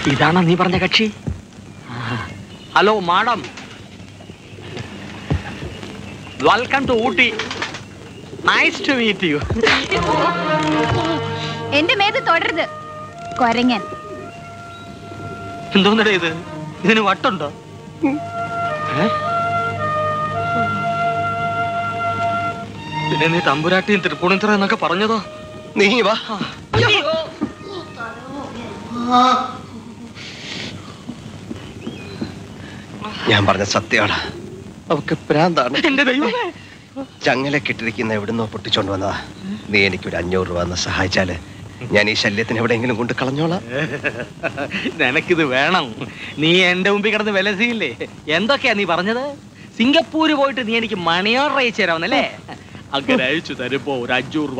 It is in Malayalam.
ഇതാണോ നീ പറഞ്ഞ കക്ഷി hello madam welcome to Ooty nice to meet you എന്റെ മേത് തൊടരുത് കൊരങ്ങൻ എന്തോന്നടേ ഇത് ഇതിന് വട്ടുണ്ടോ ഏ? പിന്നെ നീ തമ്പുരാട്ടിയും തൃപ്പൂണിത്തറ എന്നൊക്കെ പറഞ്ഞതോ നീ വാ ഞാൻ പറഞ്ഞ സത്യമാണ് അവക്ക് പ്രാന്താണ് എന്റെ ദൈവമേ ചങ്ങല കെട്ടിരിക്കുന്ന എവിടുന്നോ പൊട്ടിച്ചോണ്ട് വന്നതാ നീ എനിക്കൊരു അഞ്ഞൂറ് രൂപ എന്ന് സഹായിച്ചാല് ഞാൻ ഈ ശല്യത്തിന് എവിടെയെങ്കിലും കൊണ്ട് കളഞ്ഞോളാം നിനക്കിത് വേണം നീ എന്റെ മുമ്പിൽ കിടന്ന് വിലസിയില്ലേ എന്തൊക്കെയാ നീ പറഞ്ഞത് സിംഗപ്പൂര് പോയിട്ട് നീ എനിക്ക് മണി ഓർഡർ അയച്ചു തരാമെന്നല്ലേ അങ്ങനെ അയച്ചു തരുമ്പോ ഒരു അഞ്ഞൂറ് രൂപ